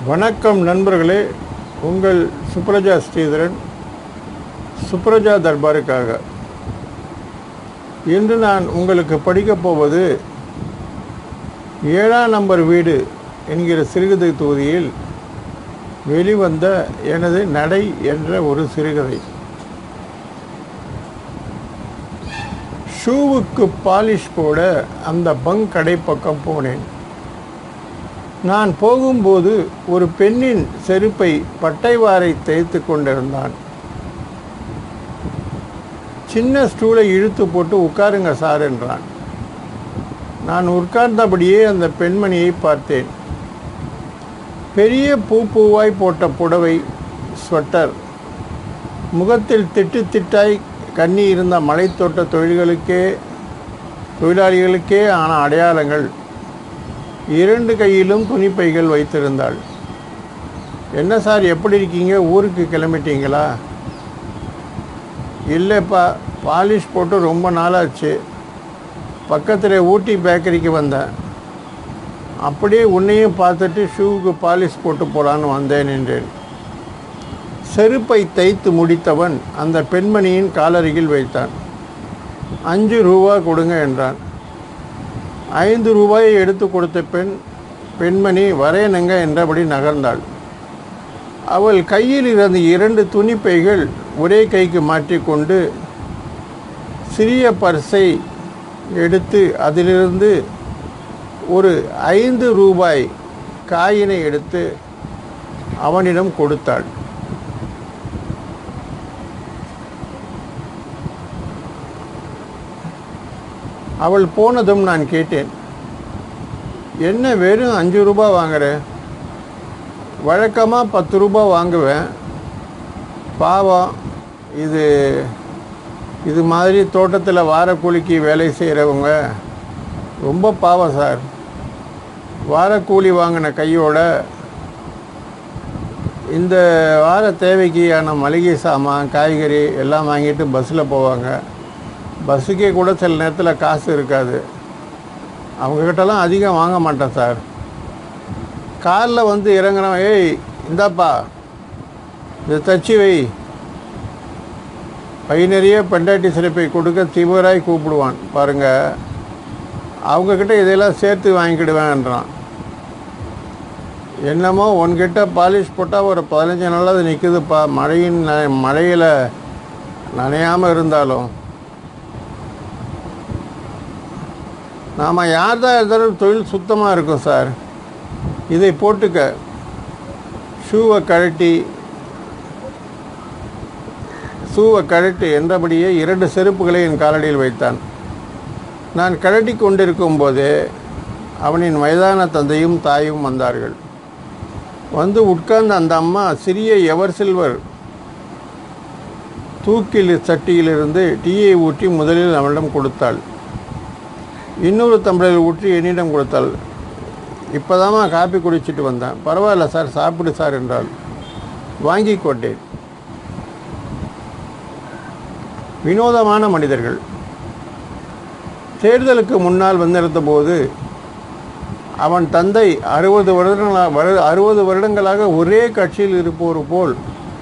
வணக்கம் நண்பர்களே உங்கள் சுப்ரஜா ஸ்ரீதரன் சுப்ரஜா தர்பாருக்காக இன்று நான் உங்களுக்கு படிக்கப் போவது ஏழாம் நம்பர் வீடு என்கிற சிறுகதை தொகுதியில் வெளிவந்த எனது நடை என்ற ஒரு சிறுகதை ஷூவுக்கு பாலிஷ் போட அந்த பங்க் கடை பக்கம் போனேன் நான் போகும்போது ஒரு பெண்ணின் செருப்பை பட்டைவாரை தேய்த்து கொண்டிருந்தான் சின்ன ஸ்டூலை இழுத்து போட்டு உட்காருங்க சார் என்றான் நான் உட்கார்ந்தபடியே அந்த பெண்மணியை பார்த்தேன் பெரிய பூ பூவாய் போட்ட புடவை ஸ்வெட்டர் முகத்தில் திட்டு திட்டாய் கண்ணி இருந்த மலைத்தோட்ட தொழில்களுக்கே தொழிலாளிகளுக்கே ஆன அடையாளங்கள் இரண்டு கையிலும் துணிப்பைகள் வைத்திருந்தாள் என்ன சார் எப்படி இருக்கீங்க ஊருக்கு கிளம்பிட்டீங்களா இல்லைப்பா பாலிஷ் போட்டு ரொம்ப நாளாச்சு பக்கத்தில் ஊட்டி பேக்கரிக்கு வந்தேன் அப்படியே உன்னையும் பார்த்துட்டு ஷூவுக்கு பாலிஷ் போட்டு போகலான்னு வந்தேன் என்றேன் செருப்பை தைத்து முடித்தவன் அந்த பெண்மணியின் காலருகில் வைத்தான் அஞ்சு ரூபா கொடுங்க என்றான் ஐந்து ரூபாயை எடுத்து கொடுத்த பெண் பெண்மணி வரேனுங்க என்றபடி நகர்ந்தாள் அவள் கையில் இருந்த இரண்டு துணிப்பைகள் ஒரே கைக்கு மாற்றிக்கொண்டு சிறிய பர்ஸை எடுத்து அதிலிருந்து ஒரு ஐந்து ரூபாய் காயினை எடுத்து அவனிடம் கொடுத்தாள் அவள் போனதும் நான் கேட்டேன் என்ன வெறும் அஞ்சு ரூபா வாங்குற வழக்கமாக பத்து ரூபா வாங்குவேன் பாவம் இது இது மாதிரி தோட்டத்தில் வாரக்கூலிக்கு வேலை செய்கிறவங்க ரொம்ப பாவம் சார் வாரக்கூலி வாங்கின கையோட இந்த வார தேவைக்கான மளிகை சாமான் காய்கறி எல்லாம் வாங்கிட்டு பஸ்ஸில் போவாங்க பஸ்ஸுக்கே கூட சில நேரத்தில் காசு இருக்காது அவங்கக்கிட்டலாம் அதிகம் வாங்க மாட்டேன் சார் காரில் வந்து இறங்குறவன் ஏய் இந்தாப்பா இதை தச்சு வை பை நிறைய பெண்டாட்டி சிறப்பை கொடுக்க திமிராய் கூப்பிடுவான் பாருங்கள் அவங்கக்கிட்ட இதையெல்லாம் சேர்த்து வாங்கிக்கிடுவேன்றான் என்னமோ உன்கிட்ட பாலிஷ் போட்டால் ஒரு பதினஞ்சு நாளாவது நிற்குதுப்பா மழையின் ந- மழையில் நனையாமல் இருந்தாலும் நாம் யார் தான் இருந்தாலும் தொழில் சுத்தமாக இருக்கும் சார் இதை போட்டுக்க ஷூவை கழட்டி ஷூவை கழட்டு என்றபடியே இரண்டு செருப்புகளை என் காலடியில் வைத்தான் நான் கழட்டி கொண்டிருக்கும் போதே அவனின் வயதான தந்தையும் தாயும் வந்தார்கள் வந்து உட்கார்ந்த அந்த அம்மா சிறிய எவர் சில்வர் தூக்கில் சட்டியிலிருந்து டீயை ஊற்றி முதலில் அவனிடம் கொடுத்தாள் இன்னொரு தம்பளரில் ஊற்றி என்னிடம் கொடுத்தாள் இப்போதாம்மா காப்பி குடிச்சிட்டு வந்தேன் பரவாயில்ல சார் சாப்பிடு சார் என்றாள் வாங்கி கொண்டேன் வினோதமான மனிதர்கள் தேர்தலுக்கு முன்னால் வந்திருந்த போது அவன் தந்தை அறுபது வருடங்களாக வரு- அறுபது வருடங்களாக ஒரே கட்சியில் இருப்பவர் போல்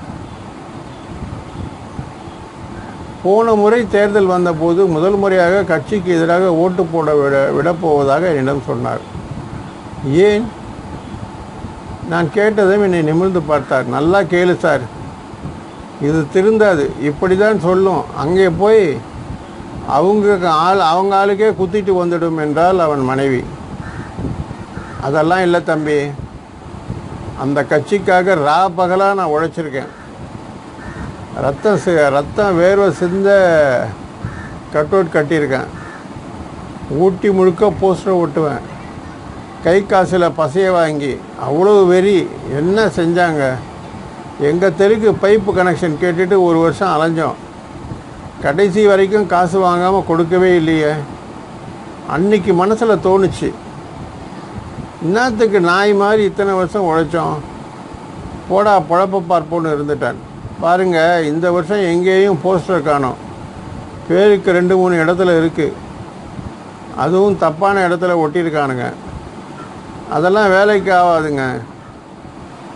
போன முறை தேர்தல் வந்தபோது முதல் முறையாக கட்சிக்கு எதிராக ஓட்டு போட விட விடப்போவதாக என்னிடம் சொன்னார் ஏன் நான் கேட்டதும் என்னை நிமிர்ந்து பார்த்தார் நல்லா கேளு சார் இது திருந்தாது இப்படி தான் சொல்லும் அங்கே போய் அவங்க ஆள் அவங்க ஆளுக்கே குத்திட்டு வந்துடும் என்றால் அவன் மனைவி அதெல்லாம் இல்லை தம்பி அந்த கட்சிக்காக ரா பகலாக நான் உழைச்சிருக்கேன் ரத்தம் சி ரத்தம் வேர்வை சிந்த கட் அவுட் கட்டியிருக்கேன் ஊட்டி முழுக்க போஸ்டர் ஒட்டுவேன் கை காசில் பசைய வாங்கி அவ்வளோ வெறி என்ன செஞ்சாங்க எங்கள் தெருக்கு பைப்பு கனெக்ஷன் கேட்டுட்டு ஒரு வருஷம் அலைஞ்சோம் கடைசி வரைக்கும் காசு வாங்காமல் கொடுக்கவே இல்லையே அன்னைக்கு மனசில் தோணுச்சு இன்னத்துக்கு நாய் மாதிரி இத்தனை வருஷம் உழைச்சோம் போடா பொழப்ப பார்ப்போன்னு இருந்துட்டேன் பாருங்க இந்த வருஷம் எங்கேயும் போஸ்டர் காணோம் பேருக்கு ரெண்டு மூணு இடத்துல இருக்குது அதுவும் தப்பான இடத்துல ஒட்டியிருக்கானுங்க அதெல்லாம் வேலைக்கு ஆகாதுங்க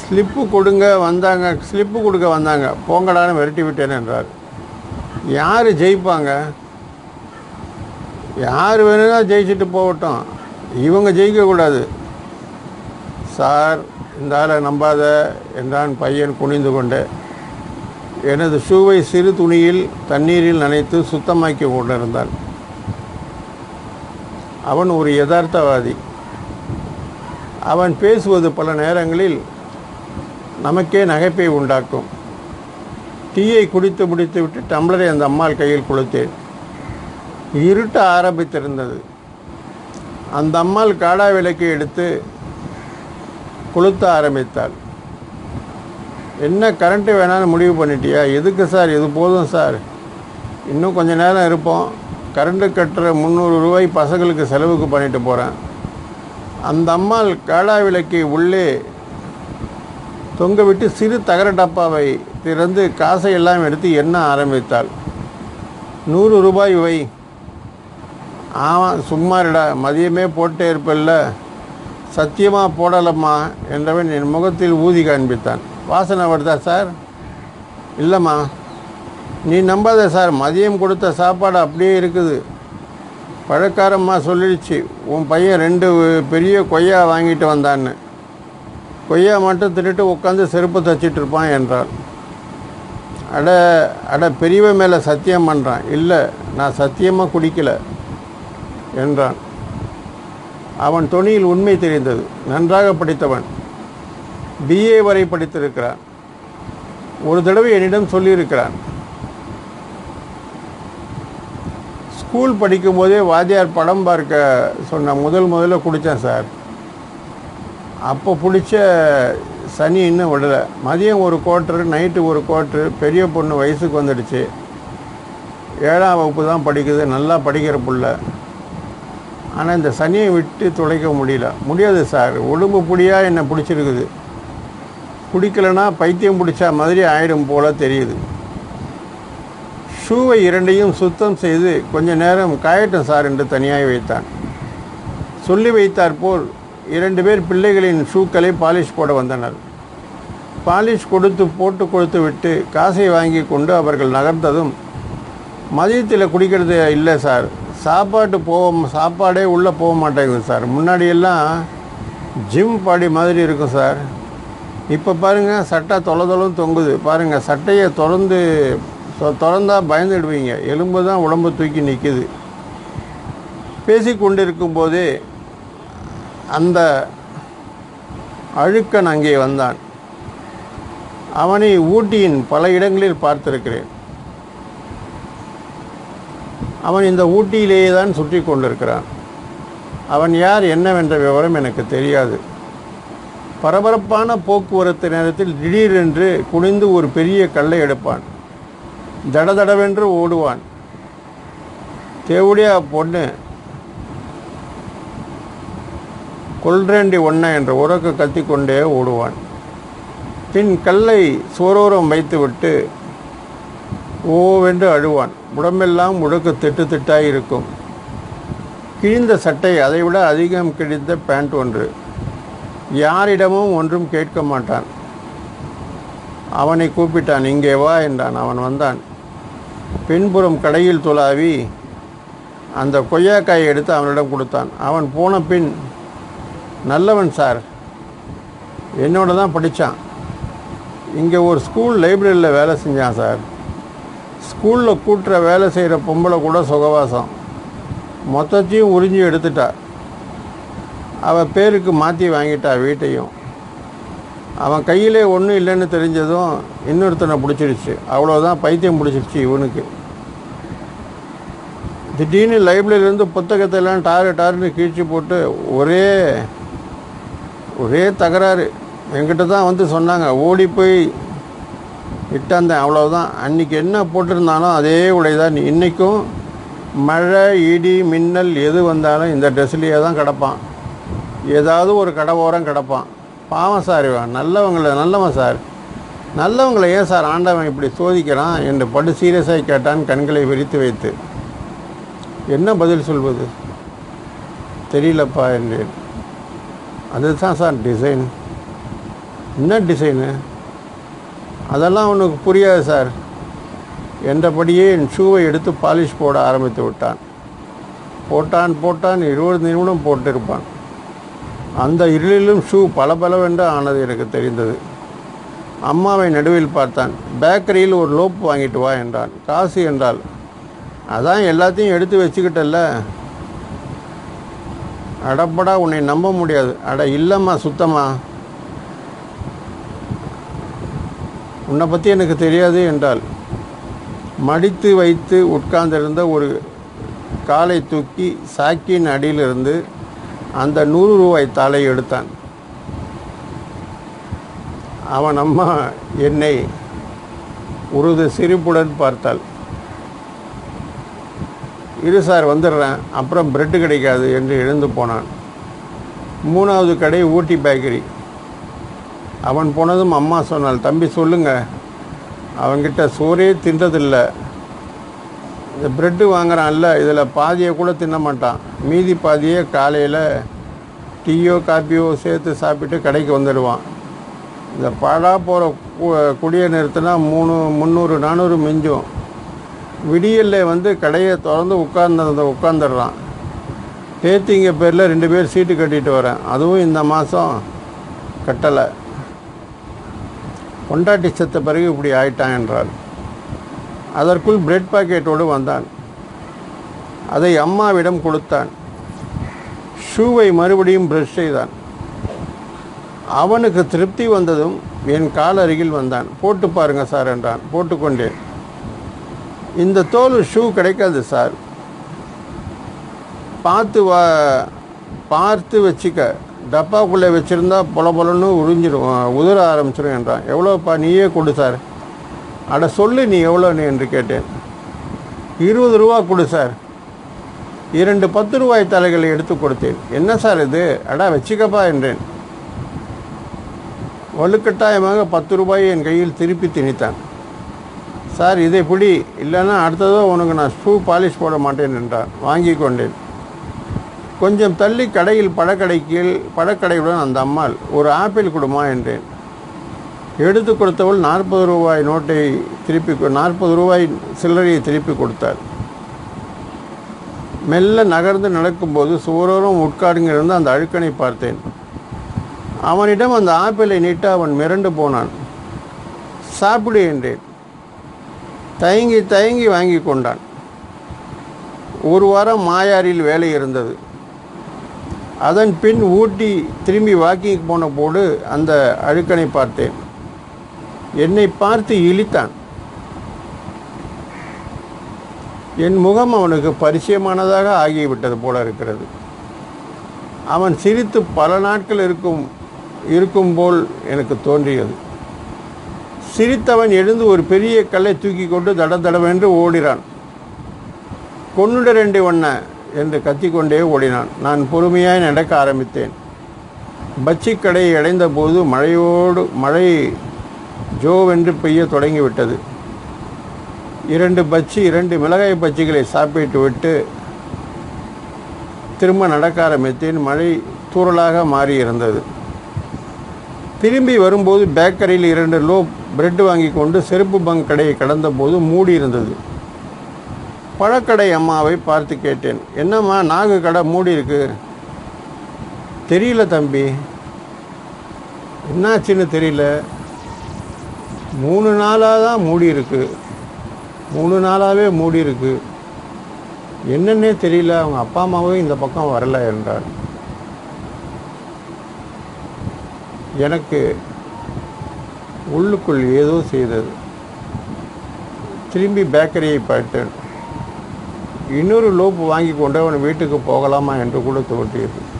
ஸ்லிப்பு கொடுங்க வந்தாங்க ஸ்லிப்பு கொடுக்க வந்தாங்க போங்கடான்னு விரட்டி விட்டேன் என்றார் யார் ஜெயிப்பாங்க யார் வேணும்னா ஜெயிச்சுட்டு போகட்டும் இவங்க ஜெயிக்கக்கூடாது சார் இந்த ஆளை நம்பாத என்றான் பையன் குனிந்து கொண்டு எனது ஷூவை சிறு துணியில் தண்ணீரில் நனைத்து சுத்தமாக்கி கொண்டிருந்தான் அவன் ஒரு யதார்த்தவாதி அவன் பேசுவது பல நேரங்களில் நமக்கே நகைப்பை உண்டாக்கும் டீயை குடித்து முடித்துவிட்டு டம்ளரை அந்த அம்மாள் கையில் கொடுத்தேன் இருட்ட ஆரம்பித்திருந்தது அந்த அம்மாள் காடா விளக்கை எடுத்து கொளுத்த ஆரம்பித்தாள் என்ன கரண்ட்டு வேணான்னு முடிவு பண்ணிட்டியா எதுக்கு சார் இது போதும் சார் இன்னும் கொஞ்ச நேரம் இருப்போம் கரண்ட்டு கட்டுற முந்நூறு ரூபாய் பசங்களுக்கு செலவுக்கு பண்ணிட்டு போகிறேன் அந்த அம்மாள் காடா விளக்கை உள்ளே தொங்க விட்டு சிறு தகர டப்பாவை திறந்து காசை எல்லாம் எடுத்து எண்ண ஆரம்பித்தாள் நூறு ரூபாய் வை ஆமாம் சும்மாரிடா மதியமே போட்டே இருப்பல்ல சத்தியமாக போடலம்மா என்றவன் என் முகத்தில் ஊதி காண்பித்தான் வாசனை வருதா சார் இல்லைம்மா நீ நம்பாத சார் மதியம் கொடுத்த சாப்பாடு அப்படியே இருக்குது பழக்காரம்மா சொல்லிடுச்சு உன் பையன் ரெண்டு பெரிய கொய்யா வாங்கிட்டு வந்தான்னு கொய்யா மட்டும் தின்னுட்டு உட்காந்து செருப்பு தச்சிட்டு இருப்பான் என்றார் அட அட பெரியவன் மேலே சத்தியம் பண்ணுறான் இல்லை நான் சத்தியமாக குடிக்கல என்றான் அவன் தொனியில் உண்மை தெரிந்தது நன்றாக படித்தவன் பிஏ வரை படித்திருக்கிறான் ஒரு தடவை என்னிடம் சொல்லியிருக்கிறான் ஸ்கூல் படிக்கும்போதே வாத்தியார் படம் பார்க்க சொன்ன முதல் முதல்ல குடித்தேன் சார் அப்போ பிடிச்ச சனி இன்னும் விடலை மதியம் ஒரு குவார்ட்ரு நைட்டு ஒரு குவார்ட்ரு பெரிய பொண்ணு வயசுக்கு வந்துடுச்சு ஏழாம் வகுப்பு தான் படிக்குது நல்லா படிக்கிற புள்ள ஆனால் இந்த சனியை விட்டு துடைக்க முடியல முடியாது சார் உடம்பு புடியாக என்னை பிடிச்சிருக்குது குடிக்கலைன்னா பைத்தியம் பிடிச்ச மாதிரி ஆயிடும் போல தெரியுது ஷூவை இரண்டையும் சுத்தம் செய்து கொஞ்ச நேரம் காயட்டும் சார் என்று தனியாக வைத்தான் சொல்லி வைத்தார் போல் இரண்டு பேர் பிள்ளைகளின் ஷூக்களை பாலிஷ் போட வந்தனர் பாலிஷ் கொடுத்து போட்டு கொடுத்து விட்டு காசை வாங்கி கொண்டு அவர்கள் நகர்ந்ததும் மதியத்தில் குடிக்கிறது இல்லை சார் சாப்பாட்டு போக சாப்பாடே உள்ளே போக மாட்டேங்குது சார் முன்னாடியெல்லாம் ஜிம் பாடி மாதிரி இருக்கும் சார் இப்போ பாருங்கள் சட்டை தொலை தொலைன்னு தொங்குது பாருங்கள் சட்டையை திறந்து தொ- திறந்தா பயந்துடுவீங்க எலும்பு தான் உடம்பு தூக்கி நிற்குது பேசி கொண்டிருக்கும் போதே அந்த அழுக்கன் அங்கே வந்தான் அவனை ஊட்டியின் பல இடங்களில் பார்த்திருக்கிறேன் அவன் இந்த ஊட்டியிலேயே தான் சுற்றி கொண்டிருக்கிறான் அவன் யார் என்னவென்ற விவரம் எனக்கு தெரியாது பரபரப்பான போக்குவரத்து நேரத்தில் திடீரென்று குனிந்து ஒரு பெரிய கல்லை எடுப்பான் தடதடவென்று ஓடுவான் தேவடியா பொண்ணு கொல்றேண்டி ஒன்ன என்ற உறக்க கத்திக்கொண்டே ஓடுவான் பின் கல்லை சோரோரம் வைத்துவிட்டு ஓவென்று அழுவான் உடம்பெல்லாம் முழுக்க திட்டு திட்டாய் இருக்கும் கிழிந்த சட்டை அதைவிட அதிகம் கிழிந்த பேண்ட் ஒன்று யாரிடமும் ஒன்றும் கேட்க மாட்டான் அவனை கூப்பிட்டான் இங்கே வா என்றான் அவன் வந்தான் பின்புறம் கடையில் துளாவி அந்த கொய்யாக்காயை எடுத்து அவனிடம் கொடுத்தான் அவன் போன பின் நல்லவன் சார் என்னோட தான் படித்தான் இங்கே ஒரு ஸ்கூல் லைப்ரரியில் வேலை செஞ்சான் சார் ஸ்கூலில் கூட்டுற வேலை செய்கிற பொம்பளை கூட சுகவாசம் மொத்தத்தையும் உறிஞ்சி எடுத்துட்டா அவள் பேருக்கு மாற்றி வாங்கிட்டா வீட்டையும் அவன் கையிலே ஒன்றும் இல்லைன்னு தெரிஞ்சதும் இன்னொருத்தனை பிடிச்சிருச்சு அவ்வளோதான் பைத்தியம் பிடிச்சிருச்சு இவனுக்கு திடீர்னு லைப்ரரியிலேருந்து புத்தகத்தை எல்லாம் டாரு டாருன்னு கீழ்ச்சி போட்டு ஒரே ஒரே தகராறு என்கிட்ட தான் வந்து சொன்னாங்க ஓடி போய் இட்டாந்தேன் அவ்வளவுதான் அன்னைக்கு என்ன போட்டிருந்தானோ அதே உடை தான் இன்றைக்கும் மழை இடி மின்னல் எது வந்தாலும் இந்த ட்ரெஸ்லேயே தான் கிடப்பான் ஏதாவது ஒரு கடை ஓரம் கிடப்பான் பாவம் சார் இவன் நல்லவங்களை நல்லவன் சார் நல்லவங்களை ஏன் சார் ஆண்டவன் இப்படி சோதிக்கிறான் என்று படு சீரியஸாக கேட்டான் கண்களை விரித்து வைத்து என்ன பதில் சொல்வது தெரியலப்பா என்றேன் அதுதான் சார் டிசைன் என்ன டிசைனு அதெல்லாம் உனக்கு புரியாது சார் என்றபடியே என் ஷூவை எடுத்து பாலிஷ் போட ஆரம்பித்து விட்டான் போட்டான் போட்டான் இருபது நிமிடம் போட்டிருப்பான் அந்த இருளிலும் ஷூ பளபளவென்று ஆனது எனக்கு தெரிந்தது அம்மாவை நடுவில் பார்த்தான் பேக்கரியில் ஒரு லோப் வாங்கிட்டு வா என்றான் காசு என்றால் அதான் எல்லாத்தையும் எடுத்து வச்சுக்கிட்டல்ல அடப்படா உன்னை நம்ப முடியாது அட இல்லைம்மா சுத்தமா உன்னை பற்றி எனக்கு தெரியாது என்றால் மடித்து வைத்து உட்கார்ந்திருந்த ஒரு காலை தூக்கி சாக்கின் அடியிலிருந்து அந்த நூறு ரூபாய் தாளை எடுத்தான் அவன் அம்மா என்னை உருது சிரிப்புடன் பார்த்தாள் இரு சார் வந்துடுறேன் அப்புறம் பிரெட்டு கிடைக்காது என்று எழுந்து போனான் மூணாவது கடை ஊட்டி பேக்கரி அவன் போனதும் அம்மா சொன்னாள் தம்பி சொல்லுங்க அவன்கிட்ட சோறே தின்றதில்லை இந்த பிரெட்டு வாங்குறான்ல இதில் பாதியை கூட தின்ன மாட்டான் மீதி பாதியை காலையில் டீயோ காப்பியோ சேர்த்து சாப்பிட்டு கடைக்கு வந்துடுவான் இந்த பாடா போகிற குடியை நிறுத்தினா மூணு முந்நூறு நானூறு மிஞ்சும் விடியலில் வந்து கடையை திறந்து உட்கார்ந்து உட்காந்துடுறான் பேத்திங்க பேரில் ரெண்டு பேர் சீட்டு கட்டிட்டு வரேன் அதுவும் இந்த மாதம் கட்டலை பொண்டாட்டி செத்த பிறகு இப்படி ஆயிட்டான் என்றாள் அதற்குள் பிரெட் பாக்கெட்டோடு வந்தான் அதை அம்மாவிடம் கொடுத்தான் ஷூவை மறுபடியும் ப்ரஷ் செய்தான் அவனுக்கு திருப்தி வந்ததும் என் கால் அருகில் வந்தான் போட்டு பாருங்க சார் என்றான் போட்டுக்கொண்டேன் இந்த தோல் ஷூ கிடைக்காது சார் பார்த்து வா பார்த்து வச்சுக்க டப்பாக்குள்ளே வச்சுருந்தா பொல பொலன்னு உறிஞ்சிடும் உதிர ஆரம்பிச்சிடும் என்றான் எவ்வளோப்பா நீயே கொடு சார் அட சொல்லு நீ எவ்வளோன்னு என்று கேட்டேன் இருபது ரூபா கொடு சார் இரண்டு பத்து ரூபாய் தலைகளை எடுத்து கொடுத்தேன் என்ன சார் இது அடா வச்சுக்கப்பா என்றேன் வலுக்கட்டாயமாக பத்து ரூபாயை என் கையில் திருப்பி திணித்தான் சார் இதை பிடி இல்லைன்னா அடுத்ததோ உனக்கு நான் ஷூ பாலிஷ் போட மாட்டேன் என்றான் வாங்கி கொண்டேன் கொஞ்சம் தள்ளி கடையில் பழக்கடைக்கு பழக்கடையுடன் அந்த அம்மாள் ஒரு ஆப்பிள் கொடுமா என்றேன் எடுத்து கொடுத்தவள் நாற்பது ரூபாய் நோட்டை திருப்பி நாற்பது ரூபாய் சில்லறையை திருப்பி கொடுத்தாள் மெல்ல நகர்ந்து நடக்கும்போது சுவரோரம் உட்காருங்கிருந்து அந்த அழுக்கனை பார்த்தேன் அவனிடம் அந்த ஆப்பிளை நீட்ட அவன் மிரண்டு போனான் சாப்பிடு என்றேன் தயங்கி தயங்கி வாங்கி கொண்டான் ஒரு வாரம் மாயாரில் வேலை இருந்தது அதன் பின் ஊட்டி திரும்பி வாக்கிங் போன போது அந்த அழுக்கனை பார்த்தேன் என்னை பார்த்து இழித்தான் என் முகம் அவனுக்கு பரிச்சயமானதாக ஆகிவிட்டது போல இருக்கிறது அவன் சிரித்து பல நாட்கள் இருக்கும் இருக்கும் போல் எனக்கு தோன்றியது சிரித்தவன் எழுந்து ஒரு பெரிய கல்லை தூக்கி கொண்டு தட தடவென்று ஓடினான் கொன்னுட ரெண்டு வண்ண என்று கத்திக்கொண்டே ஓடினான் நான் பொறுமையாய் நடக்க ஆரம்பித்தேன் பச்சி கடையை அடைந்த போது மழையோடு மழை ஜோவென்று பெய்ய தொடங்கிவிட்டது இரண்டு பச்சி இரண்டு மிளகாய் பச்சிகளை சாப்பிட்டு விட்டு திரும்ப நடக்க ஆரம்பித்தேன் மழை தூறலாக மாறி இருந்தது திரும்பி வரும்போது பேக்கரியில் இரண்டு லோ பிரெட் வாங்கி கொண்டு செருப்பு பங்க் கடையை கடந்தபோது மூடி இருந்தது பழக்கடை அம்மாவை பார்த்து கேட்டேன் என்னம்மா நாகு கடை மூடி இருக்கு தெரியல தம்பி என்னாச்சுன்னு தெரியல மூணு நாளாக தான் மூடி இருக்கு மூணு நாளாகவே மூடி இருக்கு என்னன்னே தெரியல அவங்க அப்பா அம்மாவும் இந்த பக்கம் வரல என்றார் எனக்கு உள்ளுக்குள் ஏதோ செய்தது திரும்பி பேக்கரியை பார்த்தேன் இன்னொரு லோப்பு வாங்கி கொண்டு அவன் வீட்டுக்கு போகலாமா என்று கூட தோன்றியது